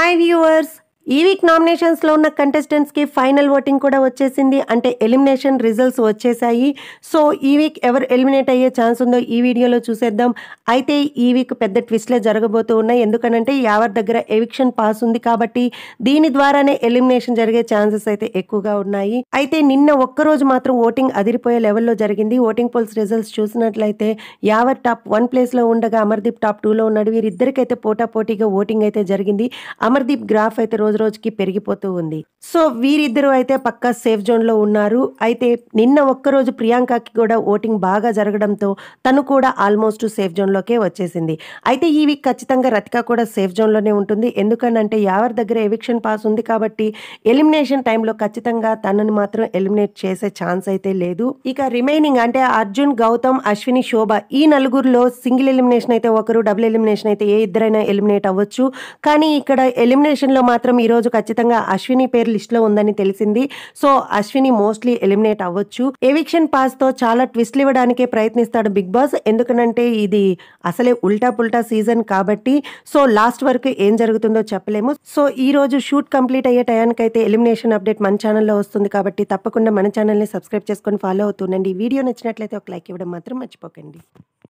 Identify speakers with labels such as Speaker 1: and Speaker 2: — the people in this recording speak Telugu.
Speaker 1: హాయ్ వ్యూవర్స్ ఈ వీక్ నామినేషన్స్లో ఉన్న కంటెస్టెంట్స్కి ఫైనల్ ఓటింగ్ కూడా వచ్చేసింది అంటే ఎలిమినేషన్ రిజల్ట్స్ వచ్చేసాయి సో ఈ వీక్ ఎవరు ఎలిమినేట్ అయ్యే ఛాన్స్ ఉందో ఈ వీడియోలో చూసేద్దాం అయితే ఈ వీక్ పెద్ద ట్విస్ట్లే జరగబోతూ ఉన్నాయి ఎందుకనంటే యావర్ దగ్గర ఎవిక్షన్ పాస్ ఉంది కాబట్టి దీని ద్వారానే ఎలిమినేషన్ జరిగే ఛాన్సెస్ అయితే ఎక్కువగా ఉన్నాయి అయితే నిన్న ఒక్కరోజు మాత్రం ఓటింగ్ అదిరిపోయే లెవెల్లో జరిగింది ఓటింగ్ పోల్స్ రిజల్ట్స్ చూసినట్లయితే యావర్ టాప్ వన్ ప్లేస్లో ఉండగా అమర్దీప్ టాప్ టూలో ఉన్నాడు వీరిద్దరికైతే పోటాపోటీగా ఓటింగ్ అయితే జరిగింది అమర్దీప్ గ్రాఫ్ అయితే రోజు రోజుకి పెరిగిపోతూ ఉంది సో వీరిద్దరూ అయితే పక్కా సేఫ్ జోన్ లో ఉన్నారు అయితే నిన్న ఒక్కరోజు ప్రియాంకకి కూడా ఓటింగ్ బాగా జరగడంతో తను కూడా ఆల్మోస్ట్ సేఫ్ జోన్ లోకే వచ్చేసింది అయితే ఈ వీక్ ఖచ్చితంగా రతిక కూడా సేఫ్ జోన్ లోనే ఉంటుంది ఎందుకనంటే యావర్ దగ్గర ఎవిక్షన్ పాస్ ఉంది కాబట్టి ఎలిమినేషన్ టైంలో ఖచ్చితంగా తనని మాత్రం ఎలిమినేట్ చేసే ఛాన్స్ అయితే లేదు ఇక రిమైనింగ్ అంటే అర్జున్ గౌతమ్ అశ్విని శోభ ఈ నలుగురిలో సింగిల్ ఎలిమినేషన్ అయితే ఒకరు డబుల్ ఎలిమినేషన్ అయితే ఏ ఇద్దరైనా ఎలిమినేట్ అవ్వచ్చు కానీ ఇక్కడ ఎలిమినేషన్ లో మాత్రం ఈ రోజు ఖచ్చితంగా అశ్విని పేరు లిస్ట్ లో ఉందని తెలిసింది సో అశ్విని మోస్ట్లీ ఎలిమినేట్ అవ్వచ్చు ఎవిక్షన్ పాస్ తో చాలా ట్విస్ట్లు ఇవ్వడానికే ప్రయత్నిస్తాడు బిగ్ బాస్ ఎందుకనంటే ఇది అసలే ఉల్టా పుల్టా సీజన్ కాబట్టి సో లాస్ట్ వరకు ఏం జరుగుతుందో చెప్పలేము సో ఈ రోజు షూట్ కంప్లీట్ అయ్యే టయానికైతే ఎలిమినేషన్ అప్డేట్ మన ఛానల్లో వస్తుంది కాబట్టి తప్పకుండా మన ఛానల్ని సబ్స్క్రైబ్ చేసుకొని ఫాలో అవుతుండండి ఈ వీడియో నచ్చినట్లయితే ఒక లైక్ ఇవ్వడం మాత్రం మర్చిపోకండి